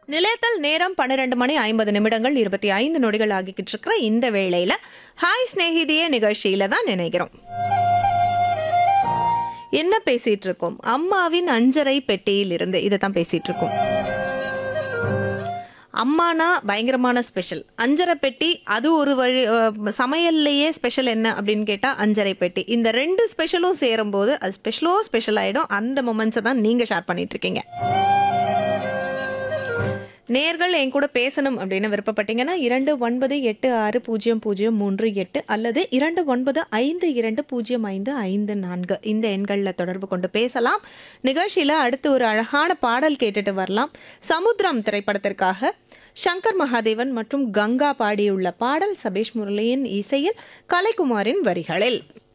நிலையத்தில் நேரம் பன்னிரெண்டு மணி ஐம்பது நிமிடங்கள் இருபத்தி ஐந்து நொடிகள் ஆகிக்கிட்டு இருக்கிற இந்த வேளையில ஹாய் ஸ்நேகிதியே நிகழ்ச்சியில தான் நினைக்கிறோம் என்ன பேசிட்டு இருக்கோம் அம்மாவின் அஞ்சரை பெட்டியில் இருந்து இதை தான் பேசிட்டு இருக்கோம் அம்மானா பயங்கரமான ஸ்பெஷல் அஞ்சரை பெட்டி அது ஒரு வழி அஹ், சமையல்லையே ஸ்பெஷல் என்ன அப்படின்னு கேட்டா அஞ்சரை பெட்டி இந்த ரெண்டு ஸ்பெஷலும் சேரும்போது அது ஸ்பெஷலோ ஸ்பெஷல் ஆயிடும் அந்த மொமெண்ட்ஸை தான் நீங்க ஷேர் பண்ணிட்டு இருக்கீங்க நேர்கள் என் கூட பேசணும் அப்படின்னு விருப்பப்பட்டீங்கன்னா இரண்டு ஒன்பது எட்டு ஆறு பூஜ்ஜியம் பூஜ்ஜியம் மூன்று எட்டு அல்லது இரண்டு ஒன்பது ஐந்து இரண்டு பூஜ்ஜியம் ஐந்து ஐந்து நான்கு இந்த எண்களில் தொடர்பு கொண்டு பேசலாம் நிகழ்ச்சியில் அடுத்து ஒரு அழகான பாடல் கேட்டுட்டு வரலாம் சமுத்திரம் திரைப்படத்திற்காக சங்கர் மகாதேவன் மற்றும் கங்கா பாடியுள்ள பாடல் சபேஷ் முரளியின் இசையில் கலைக்குமாரின் வரிகளில்